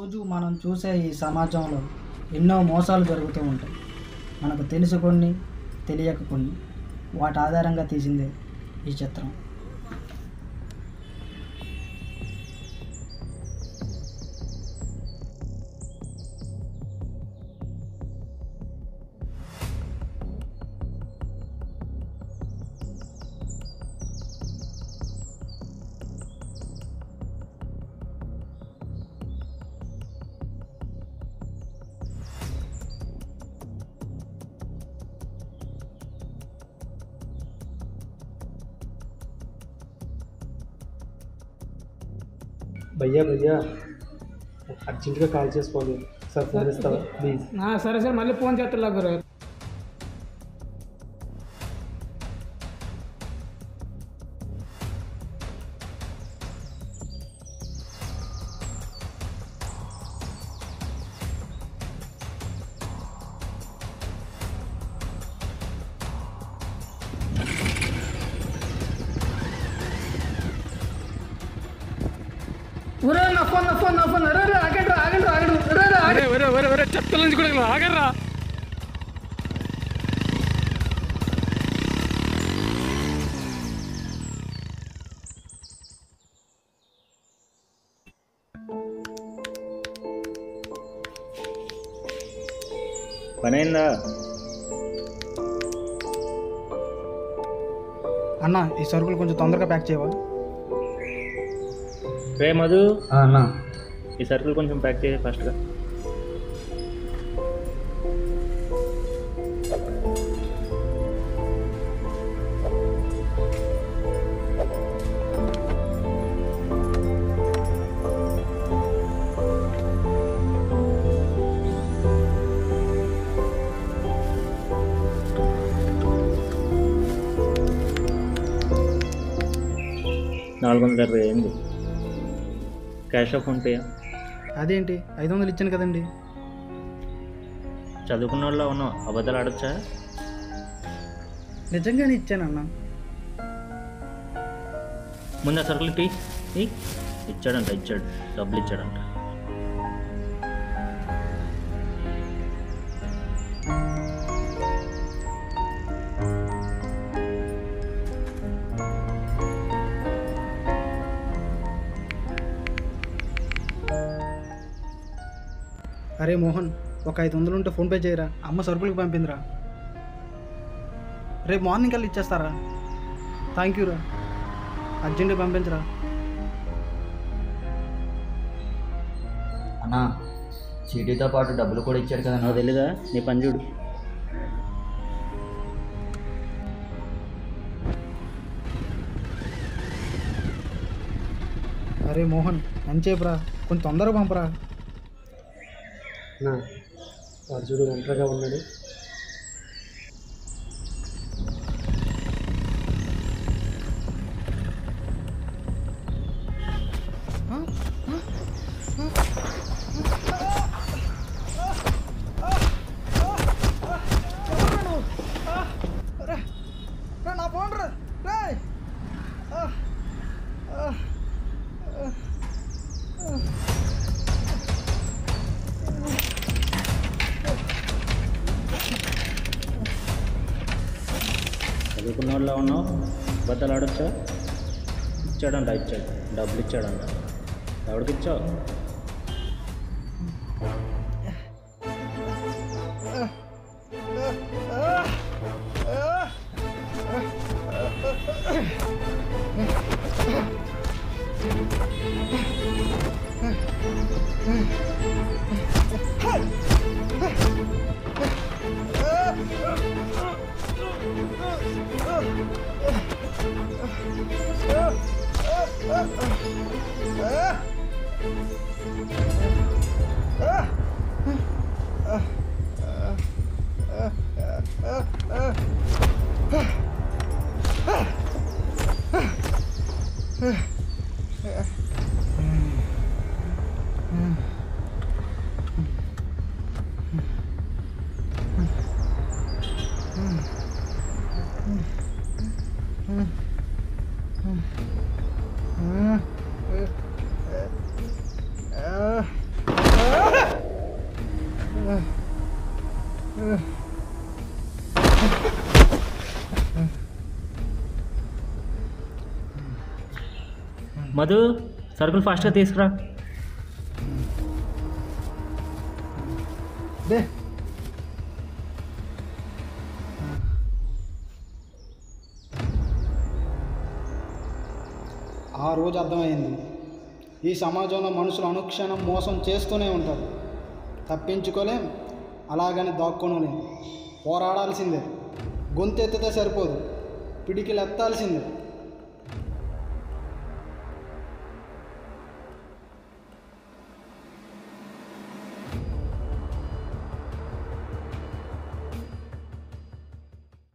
రోజు మనం చూసే ఈ సమాజంలో ఎన్నో మోసాలు జరుగుతూ ఉంటాయి మనకు తెలుసు కొన్ని తెలియక కొన్ని వాటి ఆధారంగా తీసిందే ఈ చిత్రం భయ్యా భయ్యా అర్జెంటుగా కాల్ చేసుకోవాలి సార్ ఫోన్ ఇస్తావా ప్లీజ్ ఆ, సరే సరే మళ్ళీ ఫోన్ చేస్తా గురు ఒరే నా ఫోన్ నా ఫోన్ నా ఫోన్ రే రే ఆగండి రా, ఆగండి రా, ఆగండి రే రే ఆగండి ఒరే ఒరే ఒరే చెత్తల నుంచి కూడా ఆగరా పనైందా అన్న ఈ సరుకులు కొంచెం తొందరగా ప్యాక్ చేయవా రే మధు అన్న ఈ సరుకులు కొంచెం ప్యాక్ చేయ ఫాస్ట్గా నాలుగు వందల ఇరవై అయింది క్యాష్ ఆఫ్ ఫోన్పే అదేంటి ఐదు వందలు ఇచ్చాను కదండి చదువుకున్న వాళ్ళ ఉన్నావు అబద్ధాలు ఆడొచ్చా నిజంగానే ఇచ్చానన్న ముందు ఆ సరుకులు టీ ఈ? ఇచ్చాడంట ఇచ్చాడు డబ్బులు ఇచ్చాడంట అరే మోహన్ ఒక ఐదు వందలు ఉంటే ఫోన్పే చేయరా అమ్మ సరుకులకు పంపిందిరా రేపు మార్నింగ్ కల్లా ఇచ్చేస్తారా థ్యాంక్ యూ రా అర్జెంట్గా పంపించరా అన్నా చీటీతో పాటు డబ్బులు కూడా ఇచ్చాడు కదా నాకు తెలీదా నీ పని చూడు అరే మోహన్ అంచేపురా కొంచెం తొందరగా పంపరా నా వాడు చూడు ఒంటరిగా ఉన్నాడు నా ఫోన్ రా చదువుకున్న వాళ్ళ ఉన్నావు అబద్ధాలు ఆడొచ్చా ఇచ్చాడంట ఇచ్చాడు డబ్బులు ఇచ్చాడంట ఎవరికి ఇచ్చావు ఆ మధు సరుకులు ఫాస్ట్గా తీసుకురా డే ఆ రోజు అర్థమైంది ఈ సమాజంలో మనుషులు అనుక్షణం మోసం చేస్తూనే ఉంటారు తప్పించుకోలేం అలాగని దాక్కోనలేం పోరాడాల్సిందే గొంతెత్తితే సరిపోదు పిడికిలు ఎత్తాల్సిందే